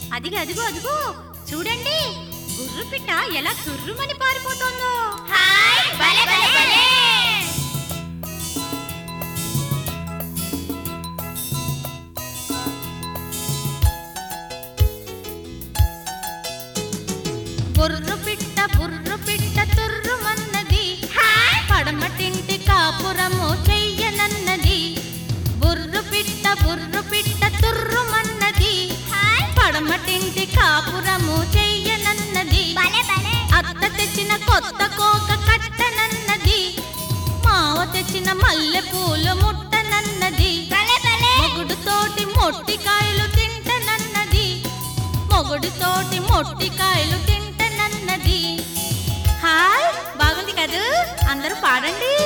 అదిగో అదిగో అదిగో చూడండి గుర్రు పిట్ట ఎలా తుర్రుమని పారిపోతుందో హాయ్ భలే భలే భలే బుర్రు పిట్ట బుర్రు పిట్ట తుర్రుమన్నది హాయ్ పడమటింటి కాపురము చెయ్యనన్నది బుర్రు పిట్ట బుర్రు పిట్ట తుర్రుమన్నది హాయ్ పడమటింటి కాపురము చెయ్యనన్నది భలే భలే అత్త తెచ్చిన కొత్త కోక కట్టనన్నది మావ తెచ్చిన మల్లె పూలు ముట్టనన్నది భలే భలే మొగుడుతోటి మొట్టికాయలు తింటనన్నది మొగుడుతోటి మొట్టికాయలు తింటనన్నది హాయ్ బాగుంది కదూ అందరూ పాడండి